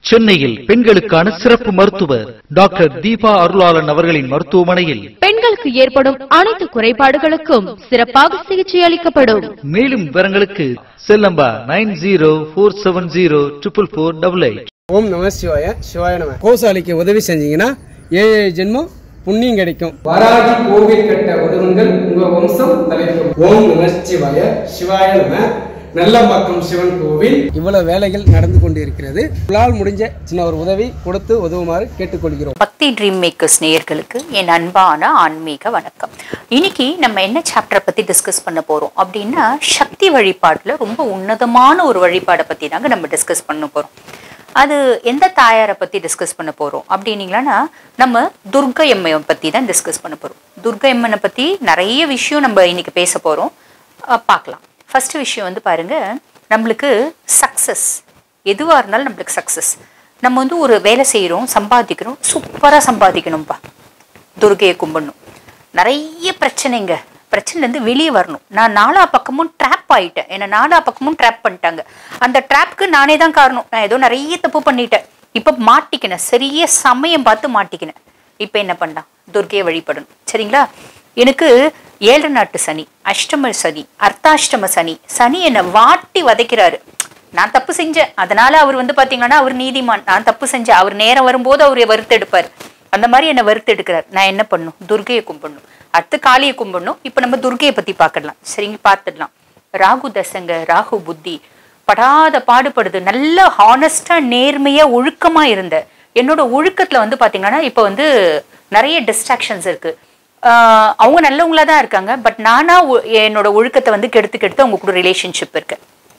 சென்னையில் பெண்களுக்கான சிறப்பு மருத்துவர் டாக்டர் தீபா அருளாளன் அவர்களின் மருத்துவமனையில் பெண்களுக்கு ஏற்படும் அனைத்து குறைபாடுகளுக்கும் சிறப்பாக சிகிச்சை அளிக்கப்படும் மேலும் விவரங்களுக்கு செல்லம்பா nine zero four seven zero triple four double eight ஓம் நம சிவாய சிவாய நம கோசாலிக்கு உதவி செஞ்சீங்கன்னா ஏழு ஏழு ஜென்மம் புண்ணியம் கிடைக்கும் வராகி கோவில் கட்ட உதவுங்கள் உங்க வம்சம் தலைக்கும் ஓம் நம சிவாய சிவாய நம நல்லம்பாக்கம் சிவன் கோவில் இவ்வளவு வேலைகள் நடந்து கொண்டிருக்கிறது உங்களால் முடிஞ்ச சின்ன ஒரு உதவி கொடுத்து உதவுமாறு கேட்டுக்கொள்கிறோம் பக்தி ட்ரீம் மேக்கர்ஸ் நேயர்களுக்கு என் அன்பான ஆன்மீக வணக்கம் இன்னைக்கு நம்ம என்ன சாப்டரை பத்தி டிஸ்கஸ் பண்ண போறோம் அப்படின்னா சக்தி வழிபாட்டுல ரொம்ப உன்னதமான ஒரு வழிபாடை பத்தி தாங்க நம்ம டிஸ்கஸ் பண்ண போறோம் அது எந்த தாயாரை பத்தி டிஸ்கஸ் பண்ண போறோம் அப்படின்னீங்களா நம்ம துர்கை அம்மையை பத்தி தான் டிஸ்கஸ் பண்ண போறோம் துர்கை அம்மனை பத்தி நிறைய விஷயம் நம்ம இன்னைக்கு பேச போறோம் அஹ் பார்க்கலாம் ஃபர்ஸ்ட் விஷயம் வந்து பாருங்க நம்மளுக்கு சக்சஸ் எதுவா இருந்தாலும் நம்மளுக்கு சக்சஸ் நம்ம வந்து ஒரு வேலை செய்கிறோம் சம்பாதிக்கிறோம் சூப்பராக சம்பாதிக்கணும்ப்பா துர்கையை கும்பிடணும் நிறைய பிரச்சனைங்க பிரச்சனைலேருந்து வெளியே வரணும் நான் நாலா பக்கமும் ட்ராப் ஆயிட்டேன் என்னை நாலா பக்கமும் ட்ராப் பண்ணிட்டாங்க அந்த ட்ராப்க்கு நானே தான் காரணம் நான் ஏதோ நிறைய தப்பு பண்ணிட்டேன் இப்போ மாட்டிக்கினேன் சரியா சமயம் பார்த்து மாட்டிக்கினேன் இப்போ என்ன பண்ணலாம் துர்கையை வழிபடணும் சரிங்களா எனக்கு ஏழு நாட்டு சனி அஷ்டம சனி அர்த்தாஷ்டம சனி சனி என்னை வாட்டி வதைக்கிறாரு நான் தப்பு செஞ்சேன் அதனால அவர் வந்து பாத்தீங்கன்னா அவர் நீதிமான் நான் தப்பு செஞ்சேன் அவர் நேரம் வரும்போது அவர் வறுத்தெடுப்பார் அந்த மாதிரி என்னை வறுத்தெடுக்கிறார் நான் என்ன பண்ணும் துர்கையை கும்பிடணும் அடுத்து காளியை கும்பிடணும் இப்போ நம்ம துர்கையை பத்தி பார்க்கலாம் சரிங்க பார்த்துடலாம் ராகு தசங்க ராகு புத்தி படாத பாடுபடுது நல்ல ஹானஸ்டா நேர்மையா ஒழுக்கமா இருந்த என்னோட ஒழுக்கத்துல வந்து பாத்தீங்கன்னா இப்போ வந்து நிறைய டிஸ்ட்ராக்ஷன்ஸ் இருக்கு ஆஹ் அவங்க நல்லவங்களா தான் இருக்காங்க பட் நானா ஒ- என்னோட ஒழுக்கத்தை வந்து கெடுத்து கெடுத்து அவங்க கூட ரிலேஷன்ஷிப் இருக்கு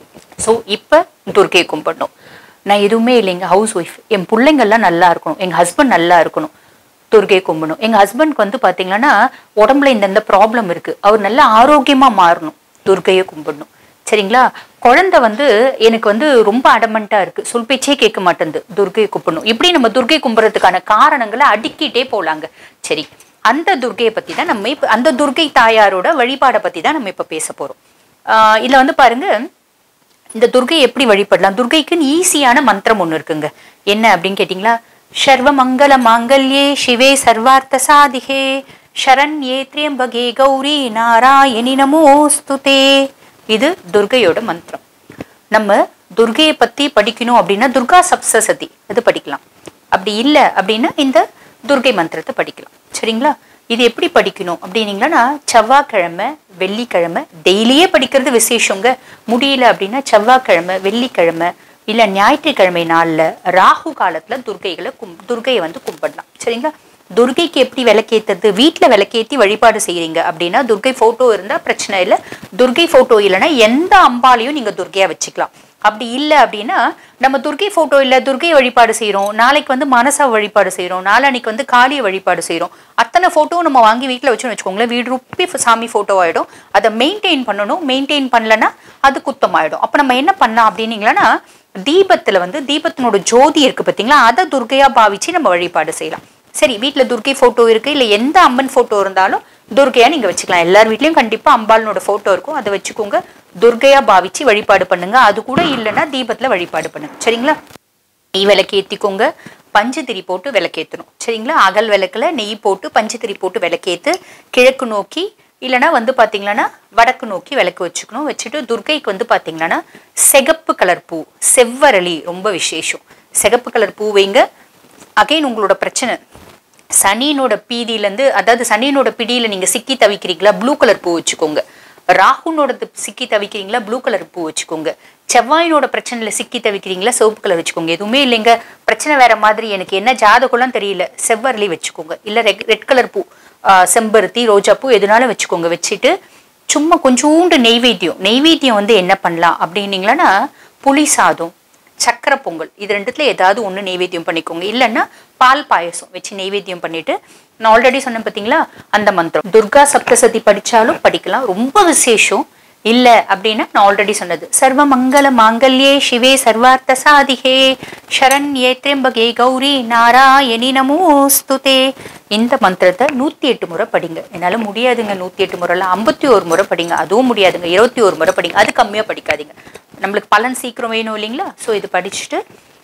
ஸோ இப்போ துர்க்கையை கும்பிடணும் நான் எதுவுமே இல்லைங்க ஹவுஸ் ஒய்ஃப் என் பிள்ளைங்கள்லாம் நல்லா இருக்கணும் எங்கள் ஹஸ்பண்ட் நல்லா இருக்கணும் துர்க்கையை கும்பிடணும் எங்கள் ஹஸ்பண்ட்க்கு வந்து பார்த்தீங்கன்னா உடம்புல இந்தந்த ப்ராப்ளம் இருக்குது அவர் நல்லா ஆரோக்கியமாக மாறணும் துர்க்கையை கும்பிடணும் சரிங்களா குழந்தை வந்து எனக்கு வந்து ரொம்ப அடமெண்ட்டாக இருக்குது சொல் பேச்சே கேட்க மாட்டேங்குது துர்க்கையை கும்பிடணும் இப்படி நம்ம துர்க்கை கும்பிட்றதுக்கான காரணங்களை அடுக்கிட்டே போலாங்க சரி அந்த துர்க்கையை பற்றி தான் நம்ம இப்போ அந்த துர்க்கை தாயாரோட வழிபாடை பற்றி தான் நம்ம இப்போ பேச போகிறோம் இதில் வந்து பாருங்க இந்த துர்கை எப்படி வழிபடலாம் துர்கைக்குன்னு ஈஸியான மந்திரம் ஒன்று இருக்குங்க என்ன அப்படின்னு கேட்டிங்களா சர்வ மங்கள மாங்கல்யே சிவே சர்வார்த்த சாதிகே சரண்யே திரியம்பகே கௌரி நாராயணி நமோஸ்துதே இது துர்கையோட மந்திரம் நம்ம துர்கையை பத்தி படிக்கணும் அப்படின்னா துர்கா சப்சசதி அது படிக்கலாம் அப்படி இல்லை அப்படின்னா இந்த துர்கை மந்திரத்தை படிக்கலாம் சரிங்களா இது எப்படி படிக்கணும் அப்படின்னீங்கன்னா செவ்வாய்க்கிழமை வெள்ளிக்கிழமை டெய்லியே படிக்கிறது விசேஷங்க முடியல அப்படின்னா செவ்வாய்க்கிழமை வெள்ளிக்கிழமை இல்ல ஞாயிற்றுக்கிழமை நாள்ல ராகு காலத்துல துர்கைகளை கும் துர்கையை வந்து கும்பிடலாம் சரிங்களா துர்கைக்கு எப்படி விளக்கேத்துறது வீட்ல விளக்கேத்தி வழிபாடு செய்றீங்க அப்படின்னா துர்கை போட்டோ இருந்தா பிரச்சனை இல்லை துர்கை போட்டோ இல்லைன்னா எந்த அம்பாலையும் நீங்க துர்கையா வச்சுக்கலாம் அப்படி இல்லை அப்படின்னா நம்ம துர்கை போட்டோ இல்லை துர்கை வழிபாடு செய்றோம் நாளைக்கு வந்து மனசா வழிபாடு செய்றோம் நாளான்னைக்கு வந்து காளிய வழிபாடு செய்றோம் அத்தனை போட்டோ நம்ம வாங்கி வீட்டில் வச்சுன்னு வச்சுக்கோங்களேன் வீடு ருப்பி சாமி போட்டோ ஆயிடும் அதை மெயின்டைன் பண்ணணும் மெயின்டைன் பண்ணலன்னா அது குத்தமாயிடும் அப்போ நம்ம என்ன பண்ணலாம் அப்படின்னீங்களன்னா தீபத்துல வந்து தீபத்தினோட ஜோதி இருக்கு பார்த்தீங்களா அதை துர்கையா பாவிச்சு நம்ம வழிபாடு செய்யலாம் சரி வீட்டில் துர்கை போட்டோ இருக்கு இல்லை எந்த அம்மன் போட்டோ இருந்தாலும் துர்கையா நீங்க வச்சுக்கலாம் எல்லார் வீட்லயும் கண்டிப்பா அம்பாளனோட போட்டோ இருக்கும் அதை வச்சுக்கோங்க துர்கையா பாவிச்சு வழிபாடு பண்ணுங்க அது கூட இல்லைன்னா தீபத்துல வழிபாடு பண்ணுங்க சரிங்களா நெய் விளக்கு ஏற்றிக்கோங்க பஞ்சு போட்டு விளக்கேற்றணும் சரிங்களா அகல் விளக்குல நெய் போட்டு பஞ்சு திரி போட்டு விளக்கேத்து கிழக்கு நோக்கி இல்லைன்னா வந்து பார்த்தீங்கன்னா வடக்கு நோக்கி விளக்கு வச்சுக்கணும் வச்சுட்டு துர்கைக்கு வந்து பார்த்தீங்கன்னா சிகப்பு கலர் பூ செவ்வரளி ரொம்ப விசேஷம் சிகப்பு கலர் பூ வைங்க அகைன் உங்களோட பிரச்சனை சனியினோட பீதியிலேருந்து அதாவது சனியினோட பிடியில நீங்க சிக்கி தவிக்கிறீங்களா ப்ளூ கலர் பூ வச்சுக்கோங்க ராகுனோட சிக்கி தவிக்கிறீங்களா ப்ளூ கலர் பூ வச்சுக்கோங்க செவ்வாயினோட பிரச்சனையில சிக்கி தவிக்கிறீங்களா சிவப்பு கலர் வச்சுக்கோங்க எதுவுமே இல்லைங்க பிரச்சனை வேற மாதிரி எனக்கு என்ன ஜாதகம்லாம் தெரியல செவ்வரளி வச்சுக்கோங்க இல்ல ரெட் கலர் பூ ஆஹ் செம்பருத்தி ரோஜா பூ எதுனாலும் வச்சுக்கோங்க வச்சுட்டு சும்மா கொஞ்சோண்டு நெய்வேத்தியம் நெய்வேத்தியம் வந்து என்ன பண்ணலாம் அப்படின்னீங்களன்னா புளி சாதம் சக்கரை பொங்கல் இது ரெண்டுத்துல ஏதாவது ஒன்று நெய்வேத்தியம் பண்ணிக்கோங்க இல்லைன்னா பால் பாயசம் வச்சு நெய்வேத்தியம் பண்ணிட்டு நான் ஆல்ரெடி சொன்னேன் பார்த்தீங்களா அந்த மந்திரம் துர்கா சப்தசதி படிச்சாலும் படிக்கலாம் ரொம்ப விசேஷம் இல்ல அப்படின்னா நான் ஆல்ரெடி சொன்னது சர்வ மங்கள மாங்கல்யே சிவே சர்வார்த்த சாதிகே சரண்யே திரியம்பகே கௌரி நாராயணி நமோஸ்துதே இந்த மந்திரத்தை நூத்தி எட்டு முறை படிங்க என்னால முடியாதுங்க நூத்தி எட்டு முறைல ஐம்பத்தி ஒரு முறை படிங்க அதுவும் முடியாதுங்க இருபத்தி ஒரு முறை படிங்க அது கம்மியா படிக்காதீங்க நம்மளுக்கு பலன் சீக்கிரம் வேணும் இல்லைங்களா ஸோ இது படிச்சுட்டு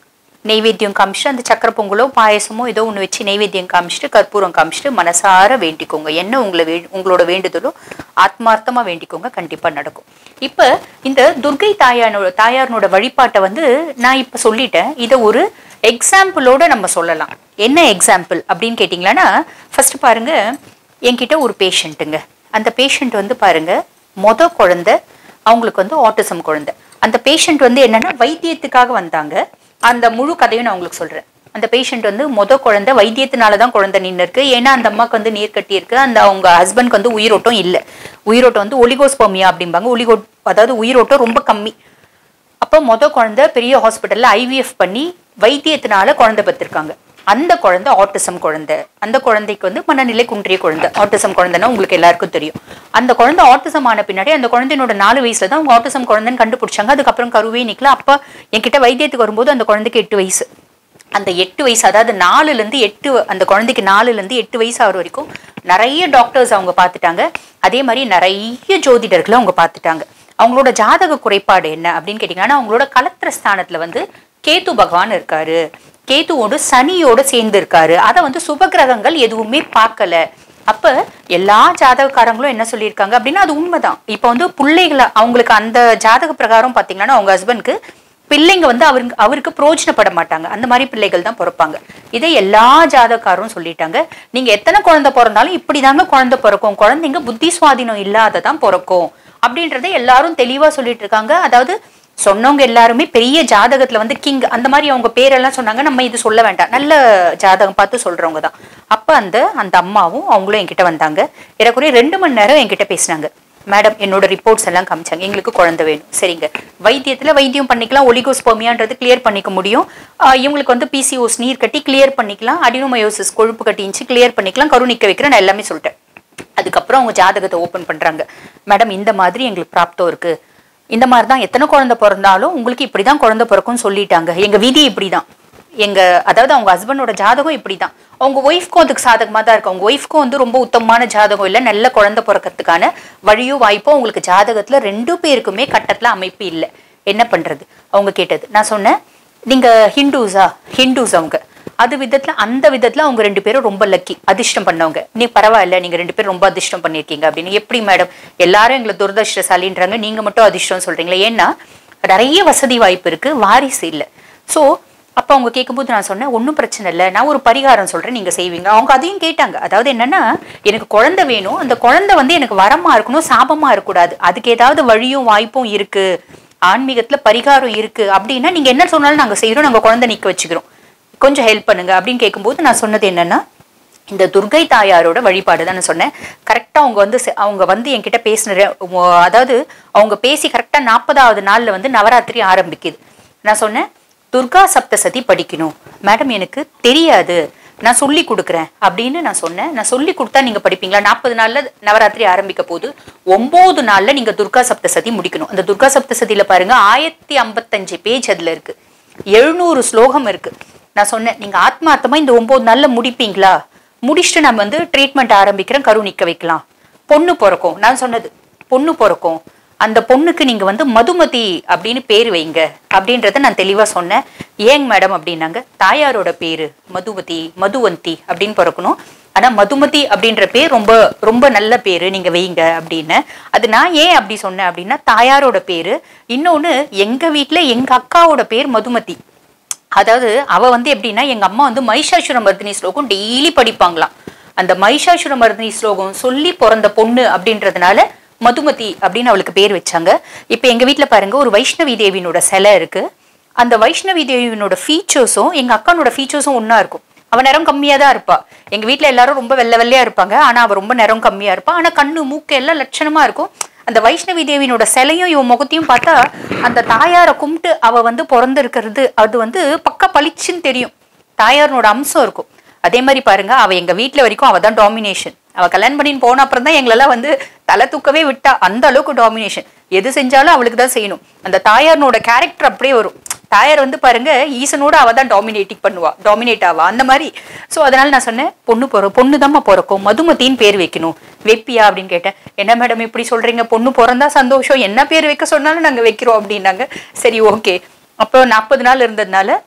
நெய்வேத்தியம் காமிச்சிட்டு அந்த சக்கரை பொங்கலோ பாயசமோ ஏதோ ஒன்று வச்சு நெய்வேத்தியம் காமிச்சிட்டு கற்பூரம் காமிச்சிட்டு மனசார வேண்டிக்கோங்க என்ன உங்களை வே உங்களோட வேண்டுதலோ ஆத்மார்த்தமா வேண்டிக்கோங்க கண்டிப்பா நடக்கும் இப்ப இந்த துர்கை தாயானோட தாயாரனோட வழிபாட்டை வந்து நான் இப்ப சொல்லிட்டேன் இதை ஒரு எக்ஸாம்பிளோட நம்ம சொல்லலாம் என்ன எக்ஸாம்பிள் அப்படின்னு கேட்டிங்களன்னா ஃபர்ஸ்ட் பாருங்க என்கிட்ட ஒரு பேஷண்ட்டுங்க அந்த பேஷண்ட் வந்து பாருங்க மொத குழந்தை அவங்களுக்கு வந்து ஆட்டிசம் குழந்தை அந்த பேஷண்ட் வந்து என்னன்னா வைத்தியத்துக்காக வந்தாங்க அந்த முழு கதையும் நான் உங்களுக்கு சொல்றேன் அந்த பேஷண்ட் வந்து மொத குழந்தை வைத்தியத்தினால தான் குழந்தை நின்று இருக்கு ஏன்னா அந்த அம்மாக்கு வந்து நீர் கட்டி இருக்கு அந்த அவங்க ஹஸ்பண்ட்க்கு வந்து உயிரோட்டம் இல்லை உயிரோட்டம் வந்து ஒலிகோஸ்போமியா அப்படிம்பாங்க ஒலிகோ அதாவது உயிரோட்டம் ரொம்ப கம்மி அப்போ மொத குழந்தை பெரிய ஹாஸ்பிட்டல்ல ஐவிஎஃப் பண்ணி வைத்தியத்தினால குழந்தை பெற்றிருக்காங்க அந்த குழந்தை ஆட்டிசம் குழந்தை அந்த குழந்தைக்கு வந்து மனநிலை குன்றிய குழந்தை ஆட்டிசம் குழந்தைன்னா உங்களுக்கு எல்லாருக்கும் தெரியும் அந்த குழந்தை ஆட்டிசம் ஆன பின்னாடி அந்த குழந்தையோட நாலு வயசுல தான் அவங்க ஆட்டிசம் குழந்தைன்னு கண்டுபிடிச்சாங்க அதுக்கப்புறம் கருவே நிக்கல அப்ப என்கிட்ட வைத்தியத்துக்கு வரும்போது அந்த குழந்தைக்கு எட்டு வயசு அந்த எட்டு வயசு அதாவது நாலுல இருந்து எட்டு அந்த குழந்தைக்கு நாலுல இருந்து எட்டு வயசு ஆகிற வரைக்கும் நிறைய டாக்டர்ஸ் அவங்க பார்த்துட்டாங்க அதே மாதிரி நிறைய ஜோதிடர்களை அவங்க பார்த்துட்டாங்க அவங்களோட ஜாதக குறைபாடு என்ன அப்படின்னு கேட்டிங்கன்னா அவங்களோட கலத்திர ஸ்தானத்துல வந்து கேத்து பகவான் இருக்காரு கேத்துவோடு சனியோட சேர்ந்து இருக்காரு அதை வந்து சுபகிரகங்கள் எதுவுமே பார்க்கல அப்ப எல்லா ஜாதகக்காரங்களும் என்ன சொல்லியிருக்காங்க அப்படின்னா அது உண்மைதான் இப்போ வந்து பிள்ளைகளை அவங்களுக்கு அந்த ஜாதக பிரகாரம் பார்த்தீங்கன்னா அவங்க ஹஸ்பண்ட்க்கு பிள்ளைங்க வந்து அவருக்கு அவருக்கு பிரயோஜனப்பட மாட்டாங்க அந்த மாதிரி பிள்ளைகள் தான் பிறப்பாங்க இதை எல்லா ஜாதகாரும் சொல்லிட்டாங்க நீங்க எத்தனை குழந்தை பிறந்தாலும் இப்படிதாங்க குழந்தை பிறக்கும் குழந்தைங்க புத்தி சுவாதீனம் இல்லாததான் பிறக்கும் அப்படின்றத எல்லாரும் தெளிவா சொல்லிட்டு இருக்காங்க அதாவது சொன்னவங்க எல்லாருமே பெரிய ஜாதகத்துல வந்து கிங் அந்த மாதிரி அவங்க பேரெல்லாம் சொன்னாங்க நம்ம இது சொல்ல வேண்டாம் நல்ல ஜாதகம் பார்த்து சொல்றவங்க தான் அப்ப அந்த அந்த அம்மாவும் அவங்களும் என்கிட்ட வந்தாங்க ஏறக்குறைய ரெண்டு மணி நேரம் என்கிட்ட பேசினாங்க மேடம் என்னோட ரிப்போர்ட்ஸ் எல்லாம் காமிச்சாங்க எங்களுக்கு குழந்தை வேணும் சரிங்க வைத்தியத்துல வைத்தியம் பண்ணிக்கலாம் ஒலிகோஸ்போமியான்றது கிளியர் பண்ணிக்க முடியும் ஆஹ் இவங்களுக்கு வந்து பிசிஓஸ் நீர் கட்டி கிளியர் பண்ணிக்கலாம் அடினோமயோசிஸ் கொழுப்பு கட்டிச்சு கிளியர் பண்ணிக்கலாம் கருணிக்க வைக்கிறேன் நான் எல்லாமே சொல்லிட்டேன் அதுக்கப்புறம் அவங்க ஜாதகத்தை ஓபன் பண்றாங்க மேடம் இந்த மாதிரி எங்களுக்கு பிராப்தம் இருக்கு இந்த மாதிரி தான் எத்தனை குழந்தை பிறந்தாலும் உங்களுக்கு இப்படிதான் குழந்தை பிறக்கும்னு சொல்லிட்டாங்க எங்க விதி இப்படிதான் எங்க அதாவது அவங்க ஹஸ்பண்டோட ஜாதகம் இப்படிதான் அவங்க ஒய்ஃப்க்கும் அதுக்கு சாதகமா தான் இருக்கு அவங்க ஒய்ஃப்க்கும் வந்து ரொம்ப உத்தமமான ஜாதகம் இல்லை நல்ல குழந்தை பிறக்கிறதுக்கான வழியோ வாய்ப்போ உங்களுக்கு ஜாதகத்துல ரெண்டு பேருக்குமே கட்டத்துல அமைப்பு இல்லை என்ன பண்றது அவங்க கேட்டது நான் சொன்னேன் நீங்க ஹிந்துஸா ஹிந்துஸ் அவங்க அது விதத்துல அந்த விதத்துல அவங்க ரெண்டு பேரும் ரொம்ப லக்கி அதிர்ஷ்டம் பண்ணவங்க நீ பரவாயில்ல நீங்க ரெண்டு பேரும் ரொம்ப அதிர்ஷ்டம் பண்ணிருக்கீங்க அப்படின்னு எப்படி மேடம் எல்லாரும் எங்களை துரதிருஷ்டசாலின்றாங்க நீங்க மட்டும் அதிர்ஷ்டம் சொல்றீங்களா ஏன்னா நிறைய வசதி வாய்ப்பு இருக்கு வாரிசு இல்லை ஸோ அப்போ அவங்க கேட்கும்போது நான் சொன்னேன் ஒன்றும் பிரச்சனை இல்லை நான் ஒரு பரிகாரம் சொல்றேன் நீங்க செய்வீங்க அவங்க அதையும் கேட்டாங்க அதாவது என்னன்னா எனக்கு குழந்தை வேணும் அந்த குழந்தை வந்து எனக்கு வரமா இருக்கணும் சாபமா இருக்கக்கூடாது அதுக்கு ஏதாவது வழியும் வாய்ப்பும் இருக்கு ஆன்மீகத்துல பரிகாரம் இருக்கு அப்படின்னா நீங்க என்ன சொன்னாலும் நாங்க செய்யறோம் நாங்க குழந்தை நிக்க வச்சுக்கிறோம் கொஞ்சம் ஹெல்ப் பண்ணுங்க அப்படின்னு கேட்கும்போது நான் சொன்னது என்னன்னா இந்த துர்கை தாயாரோட வழிபாடு தான் நான் சொன்னேன் கரெக்டாக அவங்க வந்து செ- அவங்க வந்து என்கிட்ட பேசின ரெ- உ- அதாவது அவங்க பேசி கரெக்டாக நாற்பதாவது நாளில் வந்து நவராத்திரி ஆரம்பிக்குது நான் சொன்னேன் துர்கா சப்தசதி படிக்கணும் மேடம் எனக்கு தெரியாது நான் சொல்லி கொடுக்குறேன் அப்படின்னு நான் சொன்னேன் நான் சொல்லி கொடுத்தா நீங்க படிப்பீங்களா நாற்பது நாள்ல நவராத்திரி ஆரம்பிக்க போது ஒன்பது நாள்ல நீங்க துர்கா சப்தசதி முடிக்கணும் அந்த துர்கா சப்தசதியில பாருங்க ஆயிரத்தி ஐம்பத்தஞ்சு பேஜ் அதுல இருக்கு எழுநூறு ஸ்லோகம் இருக்கு நான் சொன்னேன் நீங்க ஆத்மார்த்தமா இந்த ஒன்பது நாள்ல முடிப்பீங்களா முடிச்சுட்டு நம்ம வந்து ட்ரீட்மெண்ட் ஆரம்பிக்கிறேன் கரு நிக்க வைக்கலாம் பொண்ணு பிறக்கும் நான் சொன்னது பொண்ணு பிறக்கும் அந்த பொண்ணுக்கு நீங்க வந்து மதுமதி அப்படின்னு பேர் வைங்க அப்படின்றத நான் தெளிவா சொன்னேன் ஏங்க மேடம் அப்படின்னாங்க தாயாரோட பேரு மதுவதி மதுவந்தி அப்படின்னு பிறக்கணும் ஆனா மதுமதி அப்படின்ற பேர் ரொம்ப ரொம்ப நல்ல பேரு நீங்க வைங்க அப்படின்னு அது நான் ஏன் அப்படி சொன்னேன் அப்படின்னா தாயாரோட பேரு இன்னொன்னு எங்க வீட்ல எங்க அக்காவோட பேர் மதுமதி அதாவது அவ வந்து எப்படின்னா எங்க அம்மா வந்து மைஷாசுர மர்தினி ஸ்லோகம் டெய்லி படிப்பாங்களாம் அந்த மைஷாசுர மர்தினி ஸ்லோகம் சொல்லி பிறந்த பொண்ணு அப்படின்றதுனால மதுமதி அப்படின்னு அவளுக்கு பேர் வச்சாங்க இப்ப எங்க வீட்ல பாருங்க ஒரு வைஷ்ணவி தேவியினோட சிலை இருக்கு அந்த வைஷ்ணவி தேவியினோட ஃபீச்சர்ஸும் எங்க அக்கானோட ஃபீச்சர்ஸும் ஒண்ணா இருக்கும் அவ நிறம் கம்மியா தான் இருப்பா எங்க வீட்ல எல்லாரும் ரொம்ப வெள்ளை வெள்ளையா இருப்பாங்க ஆனா அவ ரொம்ப நிறம் கம்மியா இருப்பா ஆனா கண்ணு மூக்கு எல்லாம் லட்சணமா இருக்கும் அந்த வைஷ்ணவி தேவியினோட சிலையும் இவன் முகத்தையும் பார்த்தா அந்த தாயாரை கும்பிட்டு அவ வந்து பிறந்திருக்கிறது அது வந்து பக்கா பளிச்சுன்னு தெரியும் தாயாரனோட அம்சம் இருக்கும் அதே மாதிரி பாருங்க அவ எங்க வீட்ல வரைக்கும் அவ தான் டாமினேஷன் அவ கல்யாணம் பண்ணின்னு போன அப்புறம் தான் எங்களெல்லாம் வந்து தலை தூக்கவே விட்டா அந்த அளவுக்கு டாமினேஷன் எது செஞ்சாலும் அவளுக்கு தான் செய்யணும் அந்த தாயாரனோட கேரக்டர் அப்படியே வரும் தாயார் வந்து பாருங்க ஈசனோட அவ தான் டாமினேட்டிங் பண்ணுவா டாமினேட் ஆவா அந்த மாதிரி சோ அதனால நான் சொன்னேன் பொண்ணு பிற பொண்ணு தாம்மா பிறக்கும் மதுமதின்னு பேர் வைக்கணும் வைப்பியா அப்படின்னு கேட்டேன் என்ன மேடம் இப்படி சொல்றீங்க பொண்ணு பிறந்தா சந்தோஷம் என்ன பேர் வைக்க சொன்னாலும் நாங்க வைக்கிறோம் அப்படின்னாங்க சரி ஓகே அப்போ நாற்பது நாள் இருந்ததுனால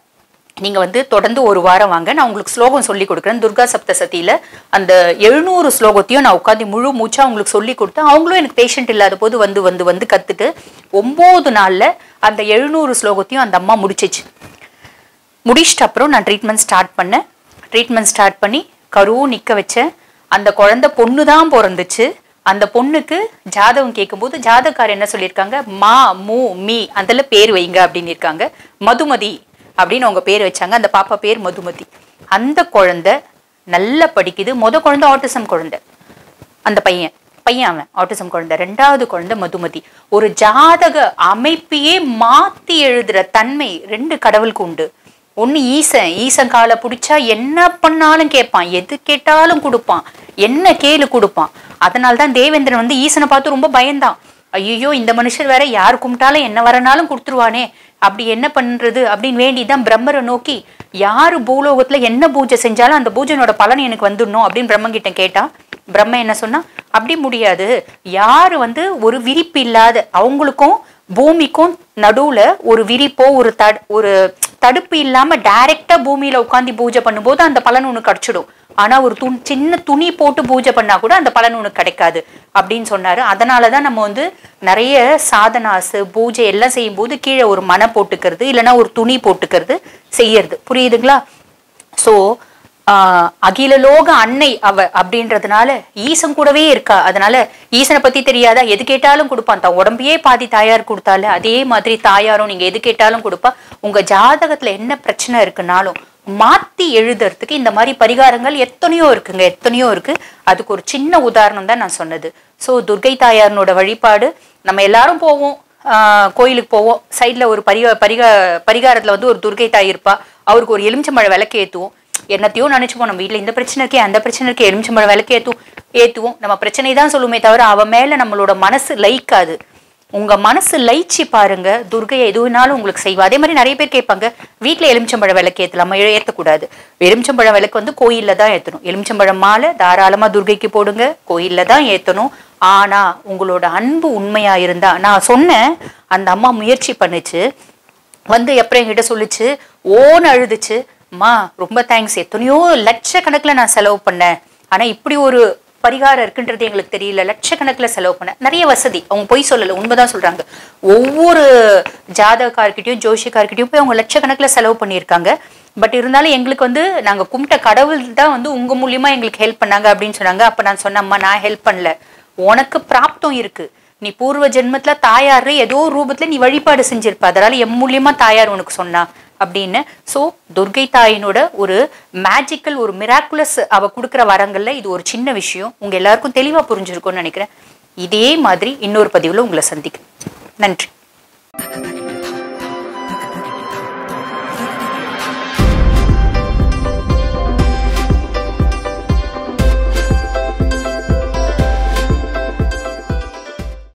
நீங்க வந்து தொடர்ந்து ஒரு வாரம் வாங்க நான் உங்களுக்கு ஸ்லோகம் சொல்லி கொடுக்குறேன் துர்கா சப்தசதியில அந்த எழுநூறு ஸ்லோகத்தையும் நான் உட்காந்து முழு மூச்சா உங்களுக்கு சொல்லி கொடுத்தேன் அவங்களும் எனக்கு பேஷண்ட் இல்லாத போது வந்து வந்து வந்து கத்துட்டு ஒன்பது நாள்ல அந்த எழுநூறு ஸ்லோகத்தையும் அந்த அம்மா முடிச்சிச்சு முடிச்சிட்ட அப்புறம் நான் ட்ரீட்மெண்ட் ஸ்டார்ட் பண்ணேன் ட்ரீட்மெண்ட் ஸ்டார்ட் பண்ணி கருவும் நிக்க வச்சேன் அந்த குழந்தை பொண்ணு தான் பிறந்துச்சு அந்த பொண்ணுக்கு ஜாதகம் கேட்கும்போது ஜாதகார் என்ன சொல்லியிருக்காங்க மா மூ மீ அதில் பேர் வைங்க அப்படின்னு இருக்காங்க மதுமதி அப்படின்னு அவங்க பேர் வச்சாங்க அந்த பாப்பா பேர் மதுமதி அந்த குழந்தை நல்லா படிக்குது முத குழந்தை ஆட்டிசம் குழந்தை அந்த பையன் பையன் அவன் ஆட்டிசம் குழந்தை ரெண்டாவது குழந்தை மதுமதி ஒரு ஜாதக அமைப்பையே மாத்தி எழுதுற தன்மை ரெண்டு கடவுளுக்கு உண்டு ஒண்ணு ஈசன் ஈசன் காலை பிடிச்சா என்ன பண்ணாலும் கேட்பான் எது கேட்டாலும் கொடுப்பான் என்ன கேளு கொடுப்பான் அதனால தான் தேவேந்திரன் வந்து ஈசனை பார்த்து ரொம்ப பயந்தான் ஐயோ இந்த மனுஷர் வேற யார் கும்பிட்டாலும் என்ன வரனாலும் கொடுத்துருவானே அப்படி என்ன பண்றது அப்படின்னு வேண்டி தான் பிரம்மரை நோக்கி யாரு பூலோகத்துல என்ன பூஜை செஞ்சாலும் அந்த பூஜையோட பலன் எனக்கு வந்துடணும் அப்படின்னு பிரம்மன் கிட்ட கேட்டான் பிரம்ம என்ன சொன்னா அப்படி முடியாது யாரு வந்து ஒரு விரிப்பு இல்லாத அவங்களுக்கும் பூமிக்கும் நடுவுல ஒரு விரிப்போ ஒரு தடு ஒரு தடுப்பு இல்லாம டைரக்டா பூமியில உட்காந்து பூஜை பண்ணும்போது அந்த பலன் உனக்கு கிடைச்சிடும் ஆனா ஒரு துணி சின்ன துணி போட்டு பூஜை பண்ணா கூட அந்த பலன் உனக்கு கிடைக்காது அப்படின்னு சொன்னாரு அதனாலதான் நம்ம வந்து நிறைய சாதனாசு பூஜை எல்லாம் செய்யும்போது கீழே ஒரு மனை போட்டுக்கிறது இல்லைன்னா ஒரு துணி போட்டுக்கிறது செய்யறது புரியுதுங்களா சோ ஆஹ் அகில லோக அன்னை அவ அப்படின்றதுனால ஈசன் கூடவே இருக்கா அதனால ஈசனை பத்தி தெரியாதா எது கேட்டாலும் கொடுப்பான் தான் உடம்பையே பாதி தாயார் கொடுத்தால அதே மாதிரி தாயாரும் நீங்க எது கேட்டாலும் கொடுப்பா உங்க ஜாதகத்துல என்ன பிரச்சனை இருக்குனாலும் மாத்தி எழுதுறதுக்கு இந்த மாதிரி பரிகாரங்கள் எத்தனையோ இருக்குங்க எத்தனையோ இருக்கு அதுக்கு ஒரு சின்ன உதாரணம் தான் நான் சொன்னது சோ துர்கை தாயாரனோட வழிபாடு நம்ம எல்லாரும் போவோம் ஆஹ் கோயிலுக்கு போவோம் சைட்ல ஒரு பரிகா பரிகா பரிகாரத்துல வந்து ஒரு துர்கை தாய் இருப்பா அவருக்கு ஒரு எலுமிச்சம்பழ விளக்கு ஏத்துவோம் என்னத்தையோ நினைச்சுப்போம் நம்ம வீட்ல இந்த பிரச்சனை இருக்கே அந்த பிரச்சனை இருக்கே எலுமிச்சம்பழ விளக்கு ஏத்துவோம் ஏத்துவோம் நம்ம பிரச்சனை தான் சொல்லுமே தவிர அவ மேல நம்மளோட மனசு லைக்காது உங்க மனசு லைச்சி பாருங்க துர்கையை எதுனாலும் உங்களுக்கு செய்வா அதே மாதிரி நிறைய பேர் கேட்பாங்க வீட்ல எலுமிச்சம்பழ விளக்கு ஏத்தலாமா ஏ- ஏத்தக்கூடாது எலுமிச்சம்பழ விளக்கு வந்து கோயில்ல தான் ஏத்தணும் எலுமிச்சம்பழம் மாலை தாராளமா துர்கைக்கு போடுங்க கோயில்ல தான் ஏத்தணும் ஆனா உங்களோட அன்பு உண்மையா இருந்தா நான் சொன்னேன் அந்த அம்மா முயற்சி பண்ணுச்சு வந்து அப்புறம் என்கிட்ட சொல்லுச்சு ஓன்னு அழுதுச்சு அம்மா ரொம்ப தேங்க்ஸ் எத்தனையோ லட்சக்கணக்கில் நான் செலவு பண்ணேன் ஆனா இப்படி ஒரு பரிகாரம் இருக்குன்றது எங்களுக்கு தெரியல லட்சக்கணக்கில் செலவு பண்ணேன் நிறைய வசதி அவங்க பொய் சொல்லலை உண்மைதான் சொல்றாங்க ஒவ்வொரு ஜாதகக்கார்கிட்டயும் ஜோஷிக்கார்கிட்டயும் போய் அவங்க லட்சக்கணக்கில் செலவு பண்ணியிருக்காங்க பட் இருந்தாலும் எங்களுக்கு வந்து நாங்க கும்பிட்ட கடவுள் தான் வந்து உங்க மூலியமா எங்களுக்கு ஹெல்ப் பண்ணாங்க அப்படின்னு சொன்னாங்க அப்ப நான் சொன்னேன் அம்மா நான் ஹெல்ப் பண்ணல உனக்கு பிராப்தம் இருக்கு நீ பூர்வ ஜென்மத்துல தாயாரு ஏதோ ஒரு ரூபத்துல நீ வழிபாடு செஞ்சிருப்ப அதனால எம் மூலியமா தாயார் உனக்கு சொன்னா அப்படின்னு சோ துர்கை தாயினோட ஒரு மேஜிக்கல் ஒரு மிராக்குலஸ் அவ கொடுக்குற வரங்கள்ல இது ஒரு சின்ன விஷயம் உங்க எல்லாருக்கும் தெளிவா புரிஞ்சிருக்கும்னு நினைக்கிறேன் இதே மாதிரி இன்னொரு பதிவுல உங்களை சந்திக்கிறேன் நன்றி